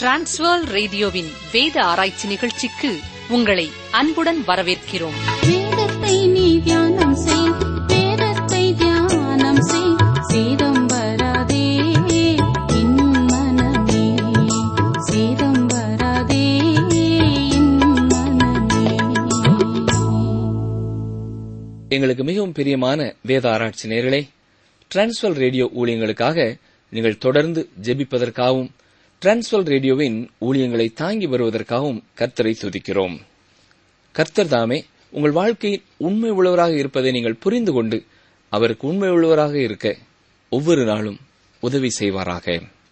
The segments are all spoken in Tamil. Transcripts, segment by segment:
டிரான்ஸ்வர் ரேடியோவின் வேத ஆராய்ச்சி நிகழ்ச்சிக்கு உங்களை அன்புடன் வரவேற்கிறோம் வேதத்தை நீ தியானம் செய் வேதத்தை தியானம் செய் சேதம் வராதே என் மனமே சேதம் வராதே என் மனமே எங்களுக்கு மிகவும் பிரியமான வேத ஆராய்ச்சி நேர்களே டிரான்ஸ்வல் ரேடியோ ஊழியங்களுக்காக நீங்கள் தொடர்ந்து ஜெபிப்பதற்காகவும் டிரான்ஸ்வல் ரேடியோவின் ஊழியங்களை தாங்கி வருவதற்காகவும் கர்த்தரை துதிக்கிறோம் கர்த்தர் தாமே உங்கள் வாழ்க்கையில் உண்மை உள்ளவராக இருப்பதை நீங்கள் புரிந்து கொண்டு அவருக்கு உண்மை உள்ளவராக இருக்க ஒவ்வொரு நாளும் உதவி செய்வாராக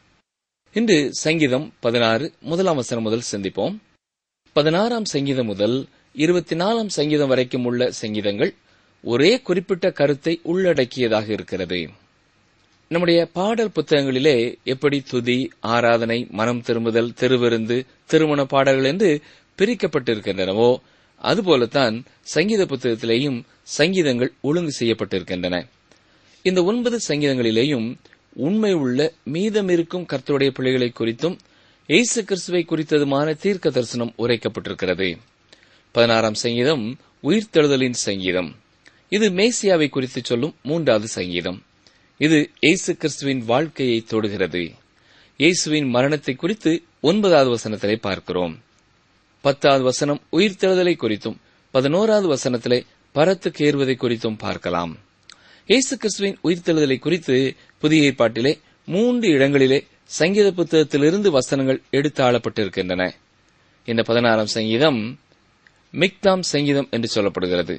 இன்று சங்கீதம் பதினாறு முதலாம் வசனம் முதல் சிந்திப்போம் பதினாறாம் சங்கீதம் முதல் இருபத்தி நாலாம் சங்கீதம் வரைக்கும் உள்ள சங்கீதங்கள் ஒரே குறிப்பிட்ட கருத்தை உள்ளடக்கியதாக இருக்கிறது நம்முடைய பாடல் புத்தகங்களிலே எப்படி துதி ஆராதனை மனம் திரும்புதல் திருவிருந்து திருமண பாடல்கள் என்று பிரிக்கப்பட்டிருக்கின்றனவோ அதுபோலத்தான் சங்கீத புத்தகத்திலேயும் சங்கீதங்கள் ஒழுங்கு செய்யப்பட்டிருக்கின்றன இந்த ஒன்பது சங்கீதங்களிலேயும் உண்மை உள்ள மீதமிருக்கும் கர்த்தருடைய பிள்ளைகளை குறித்தும் இயேசு கிறிஸ்துவை குறித்ததுமான தீர்க்க தரிசனம் உரைக்கப்பட்டிருக்கிறது பதினாறாம் சங்கீதம் உயிர்த்தெழுதலின் சங்கீதம் இது மேசியாவை குறித்து சொல்லும் மூன்றாவது சங்கீதம் இது இயேசு கிறிஸ்துவின் வாழ்க்கையை தொடுகிறது இயேசுவின் மரணத்தை குறித்து ஒன்பதாவது வசனத்திலே பார்க்கிறோம் பத்தாவது வசனம் உயிர்த்தெழுதலை குறித்தும் பதினோராவது வசனத்திலே பரத்துக்கு ஏறுவதை குறித்தும் பார்க்கலாம் இயேசு கிறிஸ்துவின் உயிர்த்தெழுதலை குறித்து புதிய ஏற்பாட்டிலே மூன்று இடங்களிலே சங்கீத புத்தகத்திலிருந்து வசனங்கள் எடுத்தாளப்பட்டிருக்கின்றன இந்த பதினாறாம் சங்கீதம் மிக்தாம் சங்கீதம் என்று சொல்லப்படுகிறது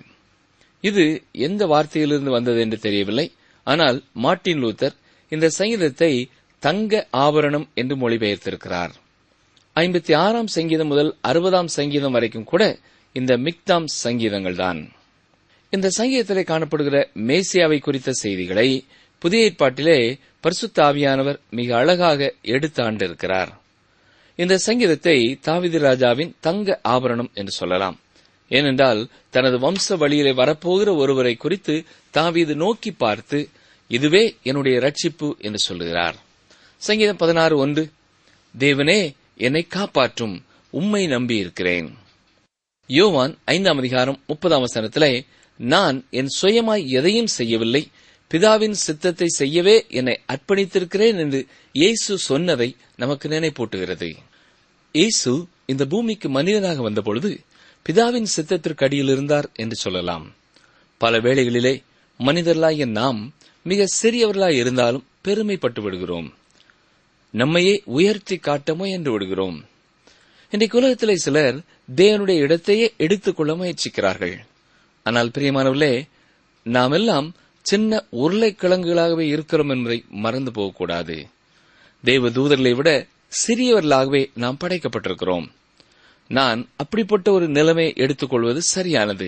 இது எந்த வார்த்தையிலிருந்து வந்தது என்று தெரியவில்லை ஆனால் மார்ட்டின் லூத்தர் இந்த சங்கீதத்தை தங்க ஆபரணம் என்று மொழிபெயர்த்திருக்கிறார் ஐம்பத்தி ஆறாம் சங்கீதம் முதல் அறுபதாம் சங்கீதம் வரைக்கும் கூட இந்த மிக்தாம் சங்கீதங்கள் தான் இந்த சங்கீதத்திலே காணப்படுகிற மேசியாவை குறித்த செய்திகளை புதிய ஏற்பாட்டிலே பரிசுத்த ஆவியானவர் மிக அழகாக எடுத்து ஆண்டிருக்கிறார் இந்த சங்கீதத்தை தாவிதி ராஜாவின் தங்க ஆபரணம் என்று சொல்லலாம் ஏனென்றால் தனது வம்ச வழியிலே வரப்போகிற ஒருவரை குறித்து தாவீது நோக்கி பார்த்து இதுவே என்னுடைய ரட்சிப்பு என்று சொல்லுகிறார் சங்கீதம் பதினாறு ஒன்று தேவனே என்னை காப்பாற்றும் உம்மை நம்பி இருக்கிறேன் யோவான் ஐந்தாம் அதிகாரம் முப்பதாம் வசனத்திலே நான் என் சுயமாய் எதையும் செய்யவில்லை பிதாவின் சித்தத்தை செய்யவே என்னை அர்ப்பணித்திருக்கிறேன் என்று இயேசு சொன்னதை நமக்கு நினைப்பூட்டுகிறது இயேசு இந்த பூமிக்கு மனிதனாக வந்தபொழுது பிதாவின் சித்தத்திற்கு அடியில் இருந்தார் என்று சொல்லலாம் பல வேளைகளிலே மனிதர்களாகிய நாம் மிக சிறியவர்களாய் இருந்தாலும் பெருமைப்பட்டு விடுகிறோம் நம்மையே உயர்த்தி காட்ட முயன்று விடுகிறோம் இன்றைக்கு உலகத்திலே சிலர் தேவனுடைய இடத்தையே எடுத்துக்கொள்ள முயற்சிக்கிறார்கள் ஆனால் பிரியமானவர்களே நாம் எல்லாம் சின்ன உருளைக்கிழங்குகளாகவே இருக்கிறோம் என்பதை மறந்து போகக்கூடாது தேவ தூதர்களை விட சிறியவர்களாகவே நாம் படைக்கப்பட்டிருக்கிறோம் நான் அப்படிப்பட்ட ஒரு நிலைமையை எடுத்துக்கொள்வது சரியானது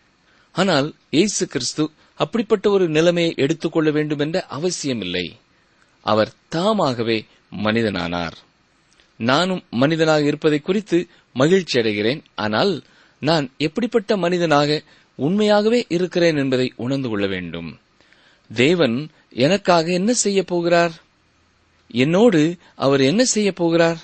ஆனால் இயேசு கிறிஸ்து அப்படிப்பட்ட ஒரு நிலைமையை எடுத்துக்கொள்ள வேண்டும் என்ற அவசியமில்லை அவர் தாமாகவே மனிதனானார் நானும் மனிதனாக இருப்பதை குறித்து மகிழ்ச்சி அடைகிறேன் ஆனால் நான் எப்படிப்பட்ட மனிதனாக உண்மையாகவே இருக்கிறேன் என்பதை உணர்ந்து கொள்ள வேண்டும் தேவன் எனக்காக என்ன செய்ய போகிறார் என்னோடு அவர் என்ன செய்ய போகிறார்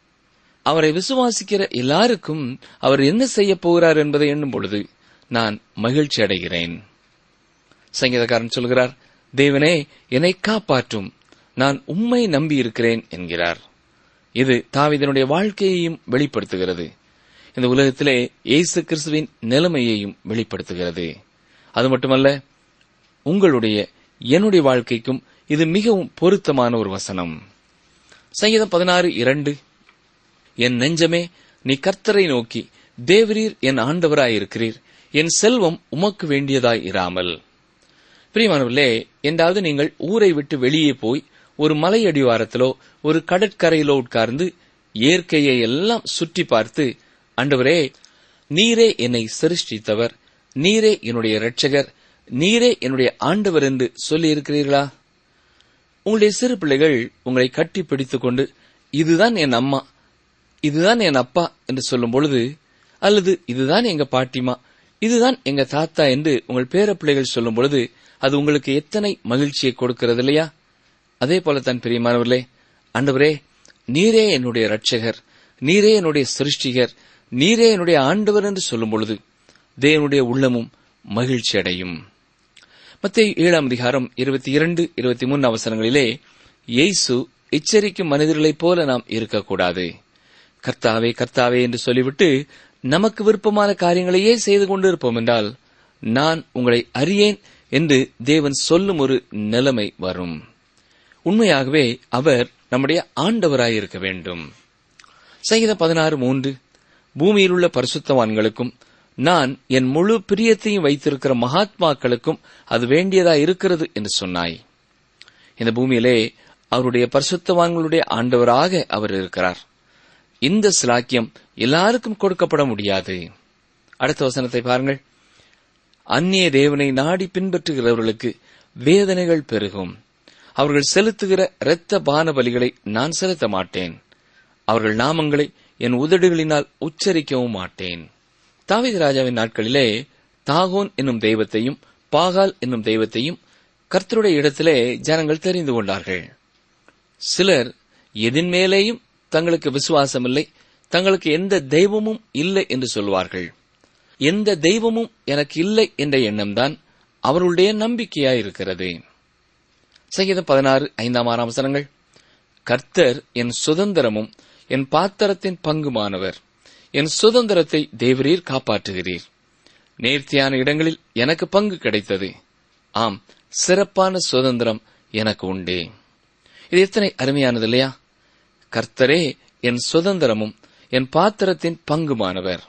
அவரை விசுவாசிக்கிற எல்லாருக்கும் அவர் என்ன செய்ய போகிறார் என்பதை எண்ணும் பொழுது நான் மகிழ்ச்சி அடைகிறேன் சங்கீதக்காரன் சொல்கிறார் தேவனே என்னை காப்பாற்றும் நான் உம்மை நம்பி இருக்கிறேன் என்கிறார் இது தாவிதனுடைய வாழ்க்கையையும் வெளிப்படுத்துகிறது இந்த உலகத்திலே இயேசு கிறிஸ்துவின் நிலைமையையும் வெளிப்படுத்துகிறது அது மட்டுமல்ல உங்களுடைய என்னுடைய வாழ்க்கைக்கும் இது மிகவும் பொருத்தமான ஒரு வசனம் சங்கீதம் பதினாறு இரண்டு என் நெஞ்சமே நீ கர்த்தரை நோக்கி தேவரீர் என் ஆண்டவராயிருக்கிறீர் என் செல்வம் உமக்கு வேண்டியதாய் இராமல் பிரியமானவர்களே என்றாவது நீங்கள் ஊரை விட்டு வெளியே போய் ஒரு மலை அடிவாரத்திலோ ஒரு கடற்கரையிலோ உட்கார்ந்து இயற்கையை எல்லாம் சுற்றி பார்த்து ஆண்டவரே நீரே என்னை சிருஷ்டித்தவர் நீரே என்னுடைய இரட்சகர் நீரே என்னுடைய ஆண்டவர் என்று சொல்லி இருக்கிறீர்களா உங்களுடைய சிறு பிள்ளைகள் உங்களை கட்டி பிடித்துக் கொண்டு இதுதான் என் அம்மா இதுதான் என் அப்பா என்று சொல்லும் பொழுது அல்லது இதுதான் எங்க பாட்டிமா இதுதான் எங்க தாத்தா என்று உங்கள் பேர பிள்ளைகள் சொல்லும் பொழுது அது உங்களுக்கு எத்தனை மகிழ்ச்சியை கொடுக்கிறது இல்லையா அதே போலத்தான் பிரியமானவர்களே ஆண்டவரே நீரே என்னுடைய இரட்சகர் நீரே என்னுடைய சிருஷ்டிகர் நீரே என்னுடைய ஆண்டவர் என்று சொல்லும் பொழுது தேவனுடைய உள்ளமும் மகிழ்ச்சி அடையும் மத்திய ஏழாம் அதிகாரம் இருபத்தி இரண்டு இருபத்தி மூன்று அவசரங்களிலே இயேசு எச்சரிக்கும் மனிதர்களைப் போல நாம் இருக்கக்கூடாது கர்த்தாவே கர்த்தாவே என்று சொல்லிவிட்டு நமக்கு விருப்பமான காரியங்களையே செய்து கொண்டு இருப்போம் என்றால் நான் உங்களை அறியேன் என்று தேவன் சொல்லும் ஒரு நிலைமை வரும் உண்மையாகவே அவர் நம்முடைய ஆண்டவராயிருக்க வேண்டும் சங்கீதம் பதினாறு மூன்று பூமியில் உள்ள பரிசுத்தவான்களுக்கும் நான் என் முழு பிரியத்தையும் வைத்திருக்கிற மகாத்மாக்களுக்கும் அது வேண்டியதா இருக்கிறது என்று சொன்னாய் இந்த பூமியிலே அவருடைய பரிசுத்தவான்களுடைய ஆண்டவராக அவர் இருக்கிறார் இந்த சிலாக்கியம் எல்லாருக்கும் கொடுக்கப்பட முடியாது அடுத்த வசனத்தை பாருங்கள் அந்நிய தேவனை நாடி பின்பற்றுகிறவர்களுக்கு வேதனைகள் பெருகும் அவர்கள் செலுத்துகிற இரத்த பான பலிகளை நான் செலுத்த மாட்டேன் அவர்கள் நாமங்களை என் உதடுகளினால் உச்சரிக்கவும் மாட்டேன் தாவீது ராஜாவின் நாட்களிலே தாகோன் என்னும் தெய்வத்தையும் பாகால் என்னும் தெய்வத்தையும் கர்த்தருடைய இடத்திலே ஜனங்கள் தெரிந்து கொண்டார்கள் சிலர் எதின் மேலேயும் தங்களுக்கு விசுவாசமில்லை தங்களுக்கு எந்த தெய்வமும் இல்லை என்று சொல்வார்கள் எந்த தெய்வமும் எனக்கு இல்லை என்ற எண்ணம்தான் அவர்களுடைய நம்பிக்கையாயிருக்கிறது சங்கீதம் பதினாறு ஐந்தாம் ஆறாம் வசனங்கள் கர்த்தர் என் சுதந்திரமும் என் பாத்திரத்தின் பங்குமானவர் என் சுதந்திரத்தை தேவரீர் காப்பாற்றுகிறீர் நேர்த்தியான இடங்களில் எனக்கு பங்கு கிடைத்தது ஆம் சிறப்பான சுதந்திரம் எனக்கு உண்டு இது எத்தனை அருமையானது இல்லையா கர்த்தரே என் சுதந்திரமும் என் பாத்திரத்தின் பங்குமானவர்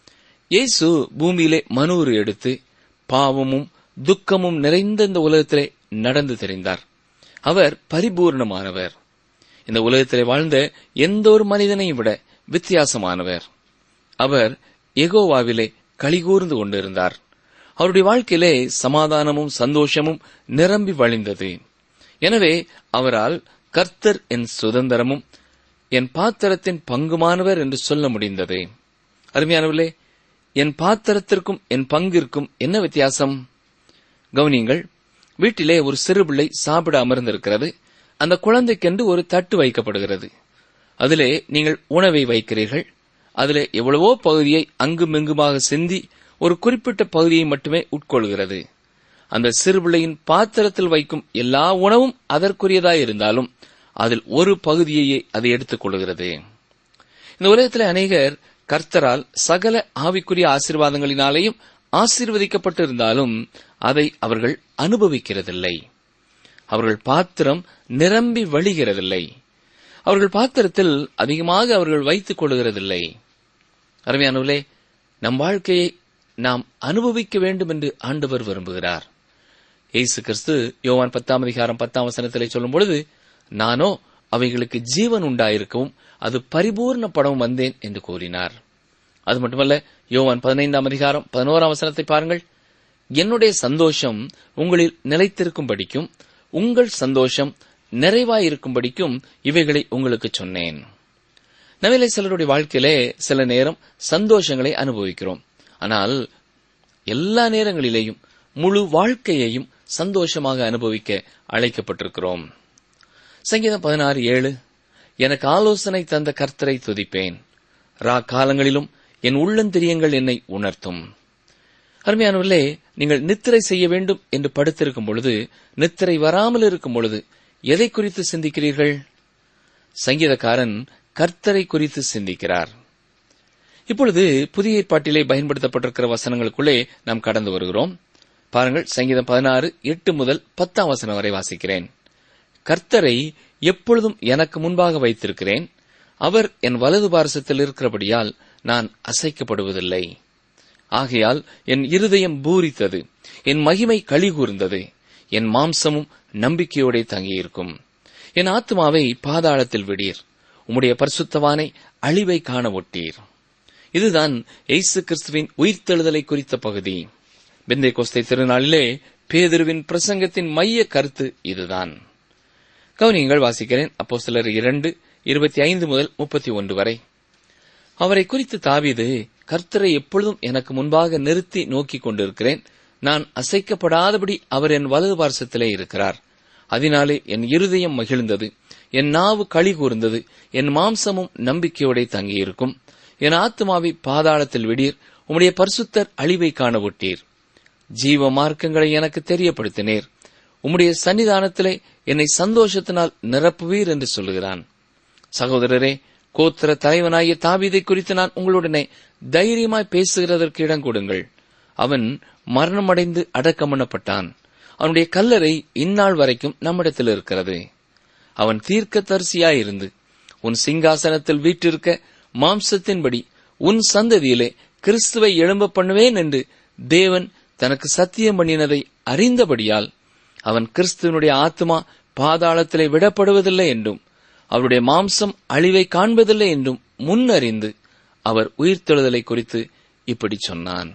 இயேசு பூமியிலே மனூறு எடுத்து பாவமும் துக்கமும் நிறைந்த இந்த உலகத்திலே நடந்து தெரிந்தார் அவர் பரிபூர்ணமானவர் இந்த உலகத்திலே வாழ்ந்த எந்த ஒரு மனிதனையும் விட வித்தியாசமானவர் அவர் எகோவாவிலே கலிகூர்ந்து கொண்டிருந்தார் அவருடைய வாழ்க்கையிலே சமாதானமும் சந்தோஷமும் நிரம்பி வழிந்தது எனவே அவரால் கர்த்தர் என் சுதந்திரமும் என் பாத்திரத்தின் பங்குமானவர் என்று சொல்ல முடிந்தது அருமையானவர்களே என் பாத்திரத்திற்கும் என் பங்கிற்கும் என்ன வித்தியாசம் கவனியுங்கள் வீட்டிலே ஒரு சிறு பிள்ளை சாப்பிட அமர்ந்திருக்கிறது அந்த குழந்தைக்கென்று ஒரு தட்டு வைக்கப்படுகிறது அதிலே நீங்கள் உணவை வைக்கிறீர்கள் அதிலே எவ்வளவோ பகுதியை அங்குமிங்குமாக சிந்தி ஒரு குறிப்பிட்ட பகுதியை மட்டுமே உட்கொள்கிறது அந்த சிறுபிள்ளையின் பாத்திரத்தில் வைக்கும் எல்லா உணவும் அதற்குரியதாய் இருந்தாலும் அதில் ஒரு பகுதியையே அது எடுத்துக் கொள்கிறது இந்த உலகத்தில் அநேகர் கர்த்தரால் சகல ஆவிக்குரிய ஆசீர்வாதங்களினாலேயும் ஆசீர்வதிக்கப்பட்டு இருந்தாலும் அதை அவர்கள் அனுபவிக்கிறதில்லை அவர்கள் பாத்திரம் நிரம்பி வழிகிறதில்லை அவர்கள் பாத்திரத்தில் அதிகமாக அவர்கள் வைத்துக் கொள்கிறதில்லை அருமையானவர்களே நம் வாழ்க்கையை நாம் அனுபவிக்க வேண்டும் என்று ஆண்டவர் விரும்புகிறார் இயேசு கிறிஸ்து யோவான் பத்தாம் அதிகாரம் பத்தாம் வசனத்திலே சொல்லும் பொழுது நானோ அவைகளுக்கு ஜீவன் உண்டாயிருக்கவும் அது பரிபூர்ணப்படவும் வந்தேன் என்று கூறினார் அது மட்டுமல்ல யோவான் பதினைந்தாம் அதிகாரம் பதினோராம் வசனத்தை பாருங்கள் என்னுடைய சந்தோஷம் உங்களில் நிலைத்திருக்கும்படிக்கும் உங்கள் சந்தோஷம் நிறைவாயிருக்கும்படிக்கும் இவைகளை உங்களுக்கு சொன்னேன் நவிலை சிலருடைய வாழ்க்கையிலே சில நேரம் சந்தோஷங்களை அனுபவிக்கிறோம் ஆனால் எல்லா நேரங்களிலேயும் முழு வாழ்க்கையையும் சந்தோஷமாக அனுபவிக்க அழைக்கப்பட்டிருக்கிறோம் சங்கீதம் பதினாறு ஏழு எனக்கு ஆலோசனை தந்த கர்த்தரை துதிப்பேன் ரா காலங்களிலும் என் உள்ளந்திரியங்கள் என்னை உணர்த்தும் அருமையானவர்களே நீங்கள் நித்திரை செய்ய வேண்டும் என்று படுத்திருக்கும் பொழுது நித்திரை வராமல் இருக்கும் பொழுது எதை குறித்து சிந்திக்கிறீர்கள் சங்கீதக்காரன் கர்த்தரை குறித்து சிந்திக்கிறார் இப்பொழுது புதிய ஏற்பாட்டிலே பயன்படுத்தப்பட்டிருக்கிற வசனங்களுக்குள்ளே நாம் கடந்து வருகிறோம் பாருங்கள் சங்கீதம் பதினாறு எட்டு முதல் பத்தாம் வசனம் வரை வாசிக்கிறேன் கர்த்தரை எப்பொழுதும் எனக்கு முன்பாக வைத்திருக்கிறேன் அவர் என் வலது பாரசத்தில் இருக்கிறபடியால் நான் அசைக்கப்படுவதில்லை ஆகையால் என் இருதயம் பூரித்தது என் மகிமை கழிகூர்ந்தது என் மாம்சமும் நம்பிக்கையோடே தங்கியிருக்கும் என் ஆத்மாவை பாதாளத்தில் விடீர் உம்முடைய பரிசுத்தவானை அழிவை காண ஒட்டீர் இதுதான் எய்சு கிறிஸ்துவின் உயிர்த்தெழுதலை குறித்த பகுதி பிந்தை கோஸ்தை திருநாளிலே பேதுருவின் பிரசங்கத்தின் மைய கருத்து இதுதான் கவனியங்கள் வாசிக்கிறேன் அப்போ சிலர் இரண்டு இருபத்தி ஐந்து முதல் முப்பத்தி ஒன்று வரை அவரை குறித்து தாவீது கர்த்தரை எப்பொழுதும் எனக்கு முன்பாக நிறுத்தி நோக்கிக் கொண்டிருக்கிறேன் நான் அசைக்கப்படாதபடி அவர் என் வலது பார்சத்திலே இருக்கிறார் அதனாலே என் இருதயம் மகிழ்ந்தது என் நாவு களி கூர்ந்தது என் மாம்சமும் நம்பிக்கையோட தங்கியிருக்கும் என் ஆத்மாவை பாதாளத்தில் விடீர் உம்முடைய பரிசுத்தர் அழிவை காண விட்டீர் ஜீவ மார்க்கங்களை எனக்கு தெரியப்படுத்தினீர் உம்முடைய சன்னிதானத்திலே என்னை சந்தோஷத்தினால் நிரப்புவீர் என்று சொல்லுகிறான் சகோதரரே கோத்திர தலைவனாகிய தாவீதை குறித்து நான் உங்களுடனே தைரியமாய் பேசுகிறதற்கு இடம் கொடுங்கள் அவன் மரணமடைந்து அடக்கம் பண்ணப்பட்டான் அவனுடைய கல்லறை இந்நாள் வரைக்கும் நம்மிடத்தில் இருக்கிறது அவன் தீர்க்கதரிசியாயிருந்து உன் சிங்காசனத்தில் வீற்றிருக்க மாம்சத்தின்படி உன் சந்ததியிலே கிறிஸ்துவை எழும்ப பண்ணுவேன் என்று தேவன் தனக்கு சத்தியம் பண்ணினதை அறிந்தபடியால் அவன் கிறிஸ்துவனுடைய ஆத்மா பாதாளத்திலே விடப்படுவதில்லை என்றும் அவருடைய மாம்சம் அழிவை காண்பதில்லை என்றும் முன்னறிந்து அவர் உயிர்த்தெழுதலை குறித்து இப்படி சொன்னான்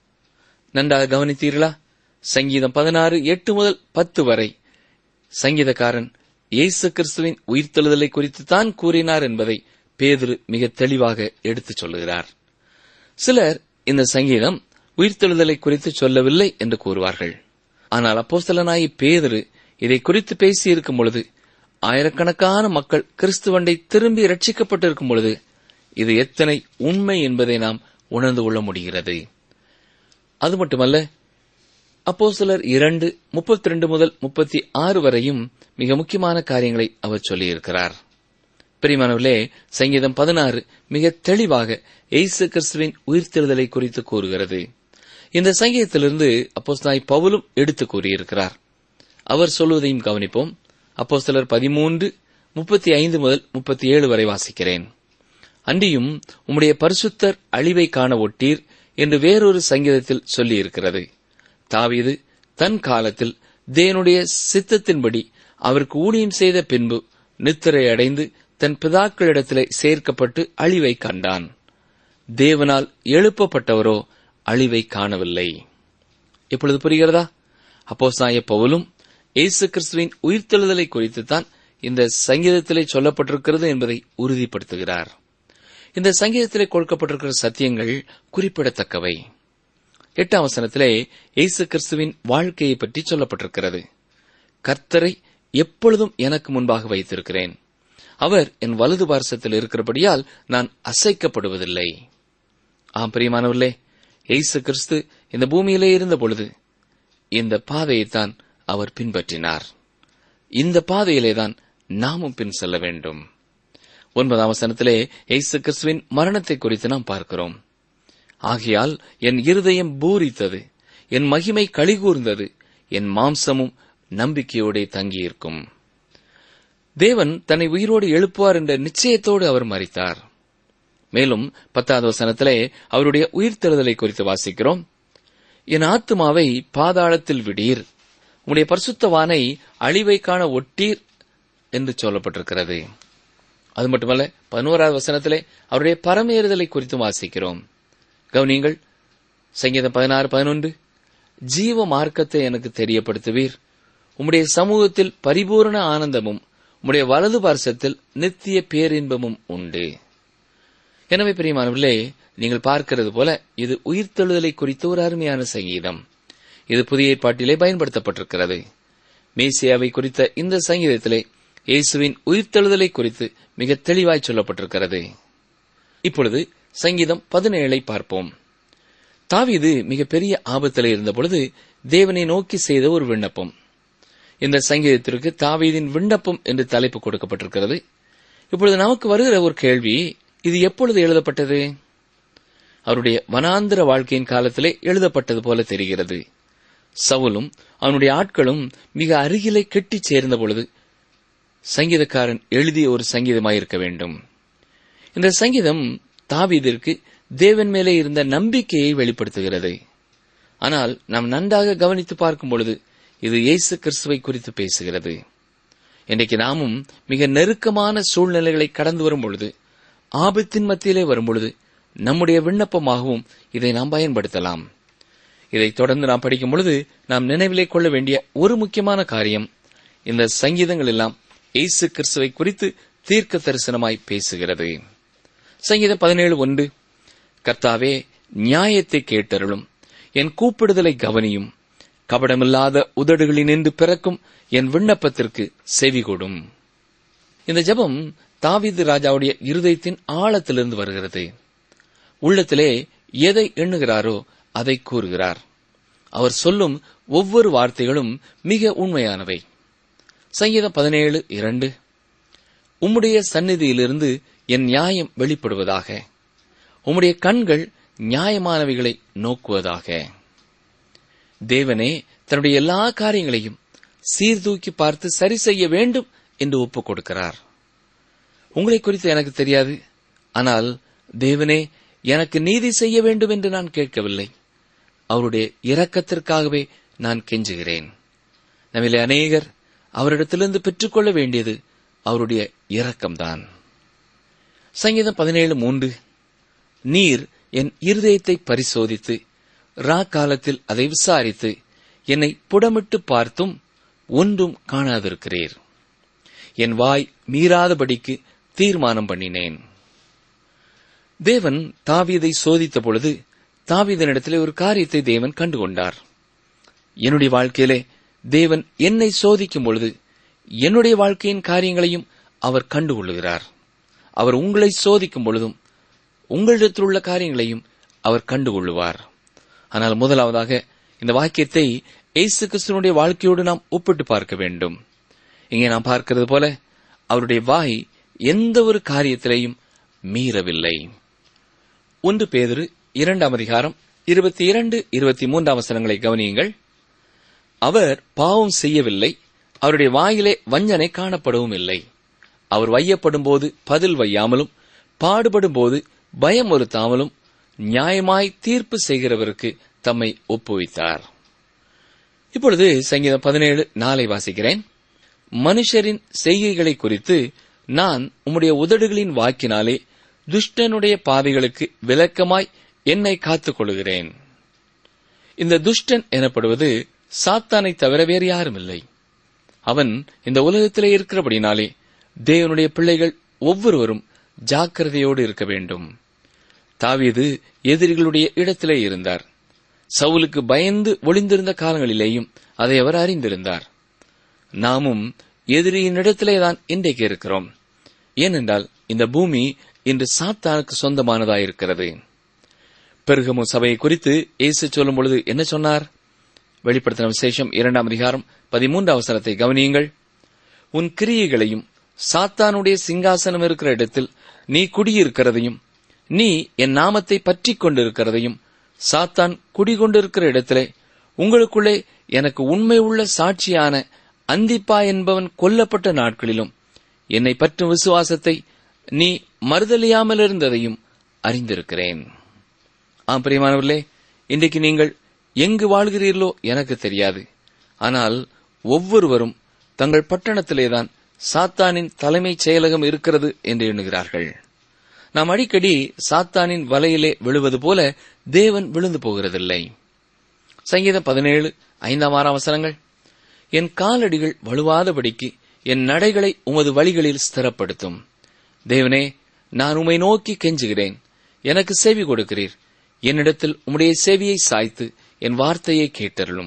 நன்றாக கவனித்தீர்களா சங்கீதம் பதினாறு எட்டு முதல் பத்து வரை சங்கீதக்காரன் இயேசு கிறிஸ்துவின் உயிர்த்தெழுதலை குறித்து தான் கூறினார் என்பதை பேதுரு மிக தெளிவாக எடுத்துச் சொல்லுகிறார் சிலர் இந்த சங்கீதம் உயிர்த்தெழுதலை குறித்து சொல்லவில்லை என்று கூறுவார்கள் ஆனால் அப்போஸ்தலனாகி பேதுரு இதை குறித்து பேசியிருக்கும் பொழுது ஆயிரக்கணக்கான மக்கள் கிறிஸ்துவண்டை திரும்பி ரட்சிக்கப்பட்டிருக்கும் பொழுது இது எத்தனை உண்மை என்பதை நாம் உணர்ந்து கொள்ள முடிகிறது அது மட்டுமல்ல அப்போ சிலர் இரண்டு முப்பத்தி ரெண்டு முதல் முப்பத்தி ஆறு வரையும் மிக முக்கியமான காரியங்களை அவர் சொல்லியிருக்கிறார் பிரிமானவர்களே சங்கீதம் பதினாறு மிக தெளிவாக எய்சு கிறிஸ்துவின் உயிர்த்தெழுதலை குறித்து கூறுகிறது இந்த சங்கீதத்திலிருந்து அப்போஸ்தாய் பவுலும் எடுத்து கூறியிருக்கிறார் அவர் சொல்வதையும் கவனிப்போம் அப்போ சிலர் பதிமூன்று முப்பத்தி ஐந்து முதல் முப்பத்தி ஏழு வரை வாசிக்கிறேன் அன்றியும் உம்முடைய பரிசுத்தர் அழிவை காண ஒட்டீர் என்று வேறொரு சங்கீதத்தில் சொல்லியிருக்கிறது தாவீது தன் காலத்தில் தேவனுடைய சித்தத்தின்படி அவருக்கு ஊழியம் செய்த பின்பு நித்திரை அடைந்து தன் பிதாக்களிடத்திலே சேர்க்கப்பட்டு அழிவை கண்டான் தேவனால் எழுப்பப்பட்டவரோ அழிவை காணவில்லை இப்பொழுது புரிகிறதா அப்போ சாய பவுலும் இயேசு கிறிஸ்துவின் உயிர்த்தெழுதலை குறித்துத்தான் இந்த சங்கீதத்திலே சொல்லப்பட்டிருக்கிறது என்பதை உறுதிப்படுத்துகிறார் இந்த சங்கீதத்திலே கொடுக்கப்பட்டிருக்கிற சத்தியங்கள் குறிப்பிடத்தக்கவை எட்டாம் வசனத்திலே இயேசு கிறிஸ்துவின் வாழ்க்கையை பற்றி சொல்லப்பட்டிருக்கிறது கர்த்தரை எப்பொழுதும் எனக்கு முன்பாக வைத்திருக்கிறேன் அவர் என் வலது பார்சத்தில் இருக்கிறபடியால் நான் அசைக்கப்படுவதில்லை ஆம் பிரியமானவர்களே இயேசு கிறிஸ்து இந்த பூமியிலே இருந்த பொழுது இந்த பாதையைத்தான் அவர் பின்பற்றினார் இந்த பாதையிலேதான் நாமும் பின் செல்ல வேண்டும் ஒன்பதாம் வசனத்திலே இயேசு கிறிஸ்துவின் மரணத்தை குறித்து நாம் பார்க்கிறோம் ஆகையால் என் இருதயம் பூரித்தது என் மகிமை கழிகூர்ந்தது என் மாம்சமும் நம்பிக்கையோடே தங்கியிருக்கும் தேவன் தன்னை உயிரோடு எழுப்புவார் என்ற நிச்சயத்தோடு அவர் மறித்தார் மேலும் பத்தாவது வசனத்திலே அவருடைய உயிர்த்தெழுதலை குறித்து வாசிக்கிறோம் என் ஆத்துமாவை பாதாளத்தில் விடீர் உம்முடைய பரிசுத்தவானை அழிவை காண ஒட்டீர் என்று சொல்லப்பட்டிருக்கிறது அது மட்டுமல்ல பதினோராவது வசனத்திலே அவருடைய பரமேறுதலை குறித்து வாசிக்கிறோம் கவனியங்கள் சங்கீதம் பதினாறு பதினொன்று ஜீவ மார்க்கத்தை எனக்கு தெரியப்படுத்துவீர் உம்முடைய சமூகத்தில் பரிபூரண ஆனந்தமும் உம்முடைய வலது பார்சத்தில் நித்திய பேரின்பமும் உண்டு எனவே பிரியமானவர்களே நீங்கள் பார்க்கிறது போல இது உயிர்த்தெழுதலை குறித்த ஒரு அருமையான சங்கீதம் இது புதிய ஏற்பாட்டிலே பயன்படுத்தப்பட்டிருக்கிறது மேசியாவை குறித்த இந்த சங்கீதத்திலே இயேசுவின் உயிர்த்தெழுதலை குறித்து மிக தெளிவாய் சொல்லப்பட்டிருக்கிறது இப்பொழுது சங்கீதம் பதினேழை பார்ப்போம் தாவீது மிகப்பெரிய ஆபத்தில் இருந்தபொழுது தேவனை நோக்கி செய்த ஒரு விண்ணப்பம் இந்த சங்கீதத்திற்கு தாவீதின் விண்ணப்பம் என்று தலைப்பு கொடுக்கப்பட்டிருக்கிறது இப்பொழுது நமக்கு வருகிற ஒரு கேள்வி இது எப்பொழுது எழுதப்பட்டது அவருடைய வனாந்திர வாழ்க்கையின் காலத்திலே எழுதப்பட்டது போல தெரிகிறது சவுலும் அவனுடைய ஆட்களும் மிக அருகிலே கெட்டிச் சேர்ந்த பொழுது சங்கீதக்காரன் எழுதிய ஒரு சங்கீதமாயிருக்க வேண்டும் இந்த சங்கீதம் தாவீதிற்கு தேவன் மேலே இருந்த நம்பிக்கையை வெளிப்படுத்துகிறது ஆனால் நாம் நன்றாக கவனித்து பார்க்கும் பொழுது இது இயேசு கிறிஸ்துவை குறித்து பேசுகிறது இன்றைக்கு நாமும் மிக நெருக்கமான சூழ்நிலைகளை கடந்து வரும் பொழுது ஆபத்தின் மத்தியிலே வரும் பொழுது நம்முடைய விண்ணப்பமாகவும் இதை நாம் பயன்படுத்தலாம் இதை தொடர்ந்து நாம் படிக்கும் பொழுது நாம் நினைவிலே கொள்ள வேண்டிய ஒரு முக்கியமான காரியம் இந்த சங்கீதங்கள் எல்லாம் இயேசு கிறிஸ்துவை குறித்து தீர்க்க தரிசனமாய் பேசுகிறது சங்கீதம் பதினேழு ஒன்று கர்த்தாவே நியாயத்தை கேட்டருளும் என் கூப்பிடுதலை கவனியும் கபடமில்லாத உதடுகளினின்று பிறக்கும் என் விண்ணப்பத்திற்கு செவிகொடும் இந்த ஜெபம் தாவீது ராஜாவுடைய இருதயத்தின் ஆழத்திலிருந்து வருகிறது உள்ளத்திலே எதை எண்ணுகிறாரோ அதை கூறுகிறார் அவர் சொல்லும் ஒவ்வொரு வார்த்தைகளும் மிக உண்மையானவை சங்கீதம் பதினேழு இரண்டு உம்முடைய சந்நிதியிலிருந்து என் நியாயம் வெளிப்படுவதாக உம்முடைய கண்கள் நியாயமானவைகளை நோக்குவதாக தேவனே தன்னுடைய எல்லா காரியங்களையும் சீர்தூக்கி பார்த்து சரி செய்ய வேண்டும் என்று ஒப்புக் கொடுக்கிறார் உங்களை குறித்து எனக்கு தெரியாது ஆனால் தேவனே எனக்கு நீதி செய்ய வேண்டும் என்று நான் கேட்கவில்லை அவருடைய இரக்கத்திற்காகவே நான் கெஞ்சுகிறேன் நம்மிலே அநேகர் அவரிடத்திலிருந்து பெற்றுக்கொள்ள வேண்டியது அவருடைய இரக்கம்தான் சங்கீதம் பதினேழு மூன்று நீர் என் இருதயத்தை பரிசோதித்து ரா காலத்தில் அதை விசாரித்து என்னை புடமிட்டு பார்த்தும் ஒன்றும் காணாதிருக்கிறீர் என் வாய் மீறாதபடிக்கு தீர்மானம் பண்ணினேன் தேவன் தாவீதை சோதித்த பொழுது தாவீதனிடத்திலே ஒரு காரியத்தை தேவன் கண்டுகொண்டார் என்னுடைய வாழ்க்கையிலே தேவன் என்னை சோதிக்கும் பொழுது என்னுடைய வாழ்க்கையின் காரியங்களையும் அவர் கண்டுகொள்ளுகிறார் அவர் உங்களை சோதிக்கும் பொழுதும் உங்களிடத்தில் உள்ள காரியங்களையும் அவர் கண்டுகொள்ளுவார் ஆனால் முதலாவதாக இந்த வாக்கியத்தை இயேசு கிறிஸ்துவனுடைய வாழ்க்கையோடு நாம் ஒப்பிட்டு பார்க்க வேண்டும் இங்கே நாம் பார்க்கிறது போல அவருடைய வாய் எந்த ஒரு காரியத்திலையும் மீறவில்லை ஒன்று பேதிரு இரண்டாம் அதிகாரம் இருபத்தி இரண்டு இருபத்தி மூன்றாம் வசனங்களை கவனியுங்கள் அவர் பாவம் செய்யவில்லை அவருடைய வாயிலே வஞ்சனை காணப்படவும் இல்லை அவர் வையப்படும் போது பதில் வையாமலும் பாடுபடும் போது பயமுறுத்தாமலும் நியாயமாய் தீர்ப்பு செய்கிறவருக்கு தம்மை ஒப்புவித்தார் இப்பொழுது சங்கீதம் பதினேழு நாளை வாசிக்கிறேன் மனுஷரின் செய்கைகளை குறித்து நான் உம்முடைய உதடுகளின் வாக்கினாலே துஷ்டனுடைய பாதைகளுக்கு விளக்கமாய் என்னை காத்துக் கொள்கிறேன் இந்த துஷ்டன் எனப்படுவது சாத்தானை தவிர வேறு யாரும் இல்லை அவன் இந்த உலகத்திலே இருக்கிறபடினாலே தேவனுடைய பிள்ளைகள் ஒவ்வொருவரும் ஜாக்கிரதையோடு இருக்க வேண்டும் தாவீது எதிரிகளுடைய இடத்திலே இருந்தார் சவுலுக்கு பயந்து ஒளிந்திருந்த காலங்களிலேயும் அதை அவர் அறிந்திருந்தார் நாமும் எதிரியின் இடத்திலேதான் இன்றைக்கு இருக்கிறோம் ஏனென்றால் இந்த பூமி இன்று சாத்தானுக்கு சொந்தமானதாயிருக்கிறது பெருகமு சபையை குறித்து இயேசு சொல்லும் பொழுது என்ன சொன்னார் வெளிப்படுத்தின விசேஷம் இரண்டாம் அதிகாரம் பதிமூன்று அவசரத்தை கவனியுங்கள் உன் கிரியைகளையும் சாத்தானுடைய சிங்காசனம் இருக்கிற இடத்தில் நீ குடியிருக்கிறதையும் நீ என் நாமத்தை பற்றிக் கொண்டிருக்கிறதையும் சாத்தான் குடிகொண்டிருக்கிற இடத்திலே உங்களுக்குள்ளே எனக்கு உண்மை உள்ள சாட்சியான அந்திப்பா என்பவன் கொல்லப்பட்ட நாட்களிலும் என்னை பற்றும் விசுவாசத்தை நீ மறுதலியாமல் இருந்ததையும் அறிந்திருக்கிறேன் ஆம் பிரியமானவர்களே இன்றைக்கு நீங்கள் எங்கு வாழ்கிறீர்களோ எனக்கு தெரியாது ஆனால் ஒவ்வொருவரும் தங்கள் பட்டணத்திலேதான் சாத்தானின் தலைமைச் செயலகம் இருக்கிறது என்று எண்ணுகிறார்கள் நாம் அடிக்கடி சாத்தானின் வலையிலே விழுவது போல தேவன் விழுந்து போகிறதில்லை சங்கீதம் பதினேழு ஐந்தாம் ஆறாம் வசனங்கள் என் காலடிகள் வலுவாதபடிக்கு என் நடைகளை உமது வழிகளில் ஸ்திரப்படுத்தும் தேவனே நான் உம்மை நோக்கி கெஞ்சுகிறேன் எனக்கு செவி கொடுக்கிறீர் என்னிடத்தில் உம்முடைய செவியை சாய்த்து என் வார்த்தையை கேட்டருளும்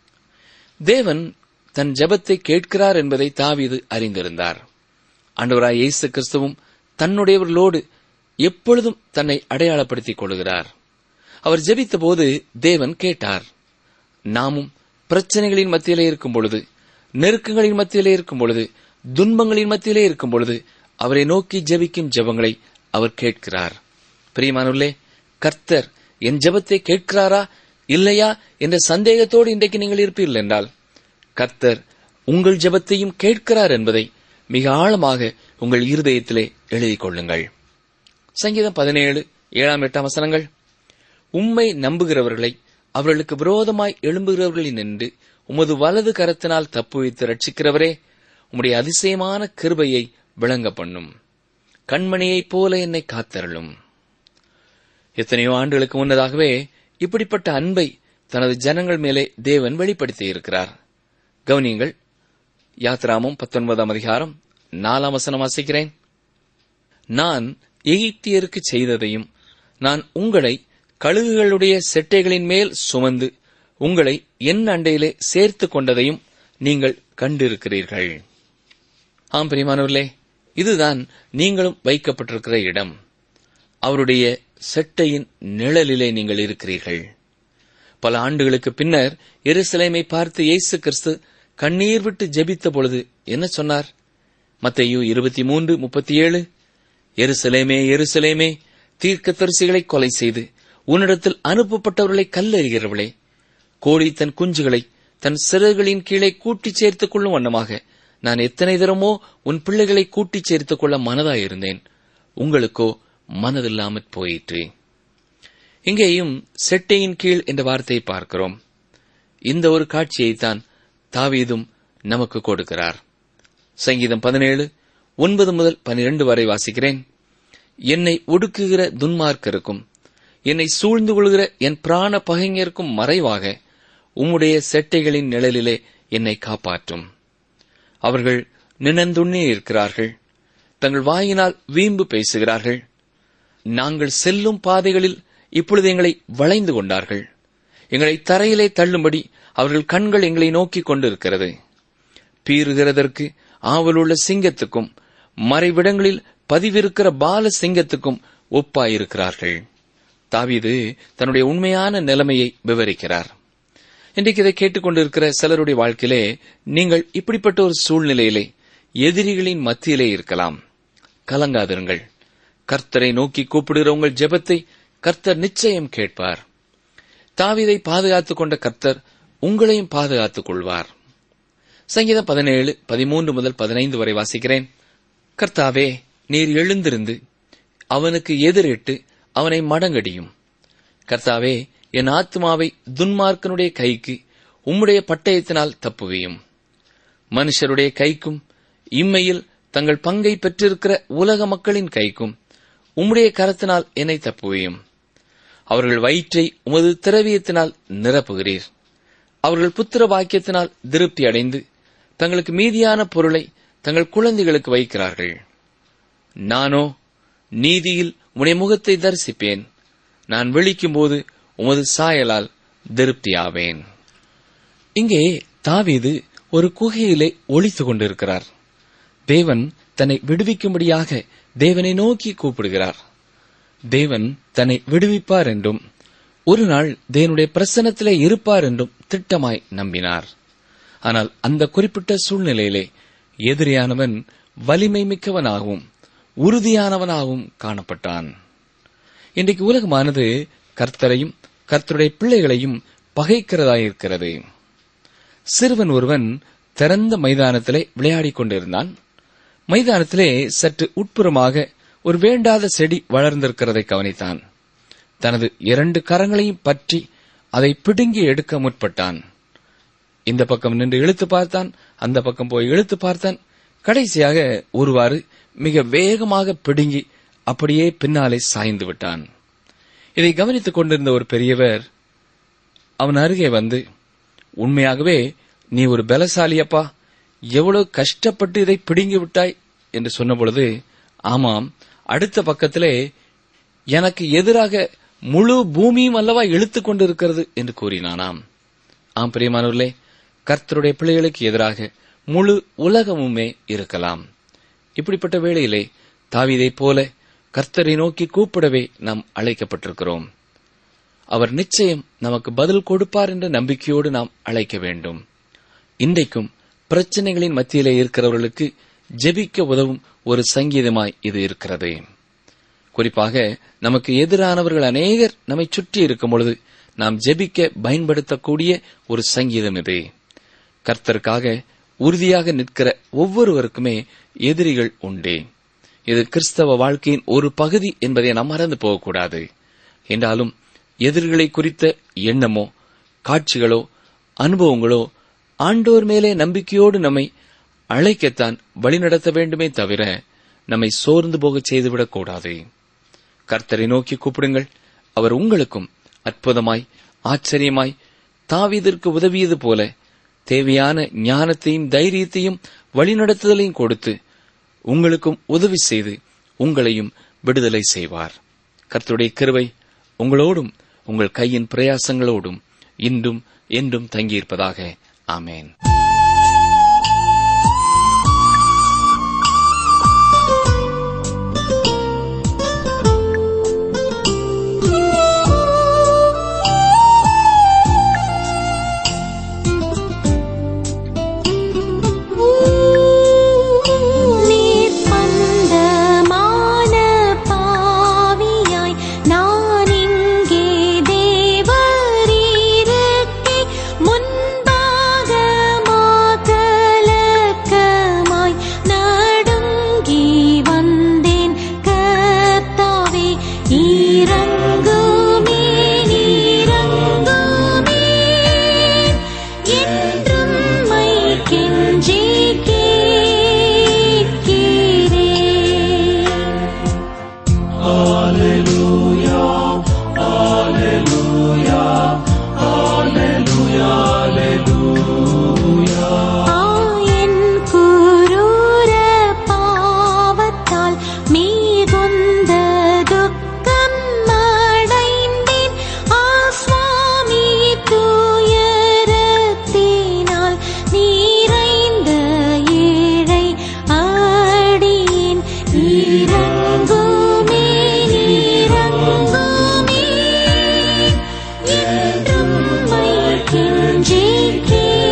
தேவன் தன் ஜெபத்தை கேட்கிறார் என்பதை தாவீது அறிந்திருந்தார் ஆண்டவராய் இயேசு கிறிஸ்துவும் தன்னுடையவர்களோடு எப்பொழுதும் தன்னை அடையாளப்படுத்திக் கொள்கிறார் அவர் ஜெபித்தபோது தேவன் கேட்டார் நாமும் பிரச்சனைகளின் மத்தியிலே இருக்கும் பொழுது நெருக்கங்களின் மத்தியிலே இருக்கும் பொழுது துன்பங்களின் மத்தியிலே இருக்கும் பொழுது அவரை நோக்கி ஜெபிக்கும் ஜெபங்களை அவர் கேட்கிறார் பிரியமானுள்ளே கர்த்தர் என் ஜெபத்தை கேட்கிறாரா இல்லையா என்ற சந்தேகத்தோடு இன்றைக்கு நீங்கள் இருப்பீர்கள் என்றால் கர்த்தர் உங்கள் ஜெபத்தையும் கேட்கிறார் என்பதை மிக ஆழமாக உங்கள் இருதயத்திலே எழுதிக் கொள்ளுங்கள் சங்கீதம் பதினேழு ஏழாம் எட்டாம் வசனங்கள் உம்மை நம்புகிறவர்களை அவர்களுக்கு விரோதமாய் எழும்புகிறவர்களில் நின்று உமது வலது கரத்தினால் தப்புவித்து ரட்சிக்கிறவரே உம்முடைய அதிசயமான கிருபையை விளங்க பண்ணும் கண்மணியைப் போல என்னை காத்தருளும் எத்தனையோ ஆண்டுகளுக்கு முன்னதாகவே இப்படிப்பட்ட அன்பை தனது ஜனங்கள் மேலே தேவன் வெளிப்படுத்தி இருக்கிறார் கவனியங்கள் யாத்ராமம் பத்தொன்பதாம் அதிகாரம் நாலாம் வசனம் வாசிக்கிறேன் நான் எகிப்தியருக்கு செய்ததையும் நான் உங்களை கழுகுகளுடைய செட்டைகளின் மேல் சுமந்து உங்களை என் அண்டையிலே சேர்த்துக் கொண்டதையும் நீங்கள் கண்டிருக்கிறீர்கள் ஆம் பிரியமானவர்களே இதுதான் நீங்களும் வைக்கப்பட்டிருக்கிற இடம் அவருடைய செட்டையின் நிழலிலே நீங்கள் இருக்கிறீர்கள் பல ஆண்டுகளுக்கு பின்னர் எருசலேமை பார்த்து இயேசு கிறிஸ்து கண்ணீர் விட்டு ஜெபித்த பொழுது என்ன சொன்னார் மத்தேயு இருபத்தி மூன்று முப்பத்தி ஏழு எருசலேமே எருசலேமே தீர்க்கதரிசிகளை கொலை செய்து உன்னிடத்தில் அனுப்பப்பட்டவர்களை கல்லெறிகிறவளே கோழி தன் குஞ்சுகளை தன் சிறகுகளின் கீழே கூட்டிச் சேர்த்துக் கொள்ளும் வண்ணமாக நான் எத்தனை தரமோ உன் பிள்ளைகளை கூட்டிச் சேர்த்துக் கொள்ள மனதாயிருந்தேன் உங்களுக்கோ மனதில்லாமற் போயிற்று இங்கேயும் செட்டையின் கீழ் என்ற வார்த்தையை பார்க்கிறோம் இந்த ஒரு காட்சியைத்தான் தாவீதும் நமக்கு கொடுக்கிறார் சங்கீதம் பதினேழு ஒன்பது முதல் பனிரெண்டு வரை வாசிக்கிறேன் என்னை ஒடுக்குகிற துன்மார்க்கருக்கும் என்னை சூழ்ந்து கொள்கிற என் பிராண பகைஞருக்கும் மறைவாக உம்முடைய செட்டைகளின் நிழலிலே என்னை காப்பாற்றும் அவர்கள் நினந்துண்ணே இருக்கிறார்கள் தங்கள் வாயினால் வீம்பு பேசுகிறார்கள் நாங்கள் செல்லும் பாதைகளில் இப்பொழுது எங்களை வளைந்து கொண்டார்கள் எங்களை தரையிலே தள்ளும்படி அவர்கள் கண்கள் எங்களை நோக்கிக் கொண்டிருக்கிறது பீறுகிறதற்கு ஆவலுள்ள சிங்கத்துக்கும் மறைவிடங்களில் பதிவிருக்கிற பால சிங்கத்துக்கும் ஒப்பாயிருக்கிறார்கள் தாவீது தன்னுடைய உண்மையான நிலைமையை விவரிக்கிறார் இன்றைக்கு இதை கேட்டுக்கொண்டிருக்கிற சிலருடைய வாழ்க்கையிலே நீங்கள் இப்படிப்பட்ட ஒரு சூழ்நிலையிலே எதிரிகளின் மத்தியிலே இருக்கலாம் கலங்காதிருங்கள் கர்த்தரை நோக்கி கூப்பிடுகிற உங்கள் ஜெபத்தை கர்த்தர் நிச்சயம் கேட்பார் தாவீதை பாதுகாத்துக் கொண்ட கர்த்தர் உங்களையும் பாதுகாத்துக் கொள்வார் சங்கீதம் பதினேழு பதிமூன்று முதல் பதினைந்து வரை வாசிக்கிறேன் கர்த்தாவே நீர் எழுந்திருந்து அவனுக்கு எதிரிட்டு அவனை மடங்கடியும் கர்த்தாவே என் ஆத்மாவை துன்மார்க்கனுடைய கைக்கு உம்முடைய பட்டயத்தினால் தப்புவியும் மனுஷருடைய கைக்கும் இம்மையில் தங்கள் பங்கை பெற்றிருக்கிற உலக மக்களின் கைக்கும் உம்முடைய கரத்தினால் என்னை தப்புவியும் அவர்கள் வயிற்றை உமது திரவியத்தினால் நிரப்புகிறீர் அவர்கள் புத்திர பாக்கியத்தினால் திருப்தி அடைந்து தங்களுக்கு மீதியான பொருளை தங்கள் குழந்தைகளுக்கு வைக்கிறார்கள் நானோ நீதியில் உம்முடைய முகத்தை தரிசிப்பேன் நான் விழிக்கும்போது உமது சாயலால் திருப்தியாவேன் இங்கே தாவீது ஒரு குகையிலே ஒளித்துக் கொண்டிருக்கிறார் தேவன் தன்னை விடுவிக்கும்படியாக தேவனை நோக்கி கூப்பிடுகிறார் தேவன் தன்னை விடுவிப்பார் என்றும் ஒரு நாள் தேவனுடைய பிரசன்னத்திலே இருப்பார் என்றும் திட்டமாய் நம்பினார் ஆனால் அந்த குறிப்பிட்ட சூழ்நிலையிலே எதிரியானவன் வலிமை மிக்கவனாகவும் உறுதியானவனாகவும் காணப்பட்டான் இன்றைக்கு உலகமானது கர்த்தரையும் கர்த்தருடைய பிள்ளைகளையும் பகைக்கிறதாயிருக்கிறது சிறுவன் ஒருவன் திறந்த மைதானத்திலே விளையாடிக் கொண்டிருந்தான் மைதானத்திலே சற்று உட்புறமாக ஒரு வேண்டாத செடி வளர்ந்திருக்கிறதை கவனித்தான் தனது இரண்டு கரங்களையும் பற்றி அதை பிடுங்கி எடுக்க முற்பட்டான் இந்த பக்கம் நின்று இழுத்து பார்த்தான் அந்த பக்கம் போய் இழுத்து பார்த்தான் கடைசியாக ஒருவாறு மிக வேகமாக பிடுங்கி அப்படியே பின்னாலே சாய்ந்து விட்டான் இதை கவனித்துக் கொண்டிருந்த ஒரு பெரியவர் அவன் அருகே வந்து உண்மையாகவே நீ ஒரு பலசாலியப்பா எவ்வளவு கஷ்டப்பட்டு இதை பிடுங்கி விட்டாய் என்று சொன்னபொழுது ஆமாம் அடுத்த பக்கத்திலே எனக்கு எதிராக முழு பூமியும் அல்லவா இழுத்துக் கொண்டிருக்கிறது என்று கூறினானாம் ஆம் பிரியமானவர்களே கர்த்தருடைய பிள்ளைகளுக்கு எதிராக முழு உலகமுமே இருக்கலாம் இப்படிப்பட்ட வேளையிலே தாவீதைப் போல கர்த்தரை நோக்கி கூப்பிடவே நாம் அழைக்கப்பட்டிருக்கிறோம் அவர் நிச்சயம் நமக்கு பதில் கொடுப்பார் என்ற நம்பிக்கையோடு நாம் அழைக்க வேண்டும் இன்றைக்கும் பிரச்சனைகளின் மத்தியிலே இருக்கிறவர்களுக்கு ஜெபிக்க உதவும் ஒரு சங்கீதமாய் இது இருக்கிறது குறிப்பாக நமக்கு எதிரானவர்கள் அநேகர் நம்மை சுற்றி இருக்கும் பொழுது நாம் ஜெபிக்க பயன்படுத்தக்கூடிய ஒரு சங்கீதம் இது கர்த்தருக்காக உறுதியாக நிற்கிற ஒவ்வொருவருக்குமே எதிரிகள் உண்டே இது கிறிஸ்தவ வாழ்க்கையின் ஒரு பகுதி என்பதை நாம் மறந்து போகக்கூடாது என்றாலும் எதிரிகளை குறித்த எண்ணமோ காட்சிகளோ அனுபவங்களோ ஆண்டோர் மேலே நம்பிக்கையோடு நம்மை அழைக்கத்தான் வழிநடத்த வேண்டுமே தவிர நம்மை சோர்ந்து போகச் செய்துவிடக் கூடாது கர்த்தரை நோக்கி கூப்பிடுங்கள் அவர் உங்களுக்கும் அற்புதமாய் ஆச்சரியமாய் தாவீதிற்கு உதவியது போல தேவையான ஞானத்தையும் தைரியத்தையும் வழிநடத்துதலையும் கொடுத்து உங்களுக்கும் உதவி செய்து உங்களையும் விடுதலை செய்வார் கர்த்தருடைய கிருவை உங்களோடும் உங்கள் கையின் பிரயாசங்களோடும் இன்றும் என்றும் தங்கியிருப்பதாக ஆமேன் நீர்ப்பந்தமான பாவியாய் நான் இங்கே தேவரீருக்கே முன்பாக மாகலக்கமாய் நடுங்கி வந்தேன் கர்த்தாவே இறங்குமே இறங்குமே என்றும் மை கெஞ்சி கேட்கிறேன் ஆயன் குரூர பாவத்தால் மீகுந்த துக்கம் அடைந்தேன் ஆஸ்வாமி துயரத்தினால் நிறைந்த ஏழை அடியேன் இறங்குமே இறங்குமே என்றும் மை கெஞ்சி கேட்கிறேன்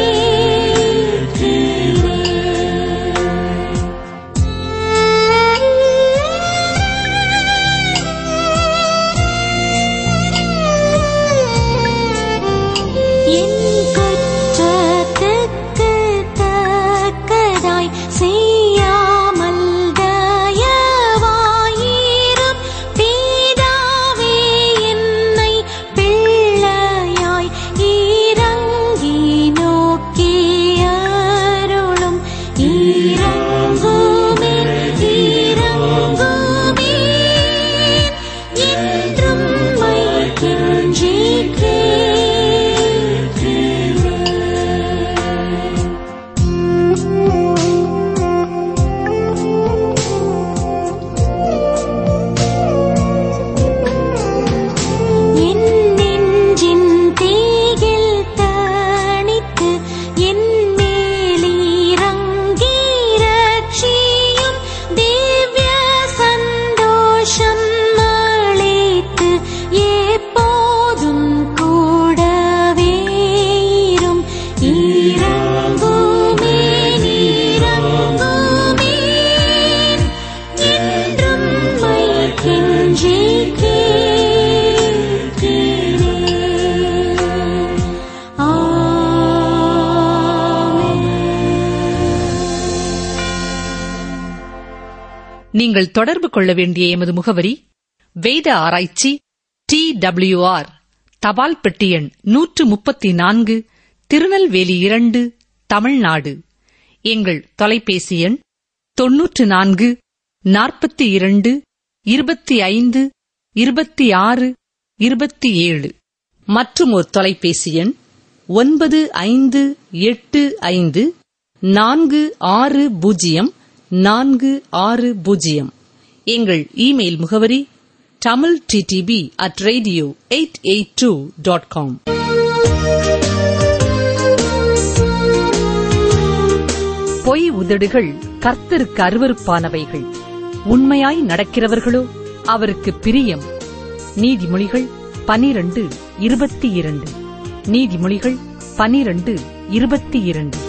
என் குற்றத்துக்கு தக்கதாய் செய்யாமல் தயவாயிரும் பிதாவே என்னை பிள்ளையாய் இறங்கி நோக்கி அருளும் இறங்குமே இறங்குமே என்றும் மை கெஞ்சி கேட்கிறேன் என் நெஞ்சின் தீயில் தணித்து என் மேலிறங்கி ரட்சியும் திவ்ய சந்தோஷம் அளித்து எப்போதும் கூடவே இரும் இறங்குமே இறங்குமே என்றும் மை கெஞ்சி கேட்கிறேன் நீங்கள் தொடர்பு கொள்ள வேண்டிய எமது முகவரி வேத ஆராய்ச்சி டி ஆர் தபால் பெட்டி எண் நூற்று முப்பத்தி நான்கு திருநெல்வேலி இரண்டு தமிழ்நாடு எங்கள் தொலைபேசி எண் தொன்னூற்று நான்கு நாற்பத்தி இரண்டு இருபத்தி ஐந்து இருபத்தி ஆறு இருபத்தி ஏழு மற்றும் ஒரு தொலைபேசி எண் ஒன்பது ஐந்து எட்டு ஐந்து நான்கு ஆறு பூஜ்ஜியம் நான்கு ஆறு பூஜ்ஜியம் எங்கள் இமெயில் முகவரி Tamil TTP at radio eight eight two dot com பொய் உதடுகள் கர்த்தருக்கு அருவருப்பானவைகள் உண்மையாய் நடக்கிறவர்களோ அவருக்கு பிரியம் நீதிமொழிகள் பனிரண்டு இருபத்தி இரண்டு நீதிமொழிகள் பனிரண்டு இருபத்தி இரண்டு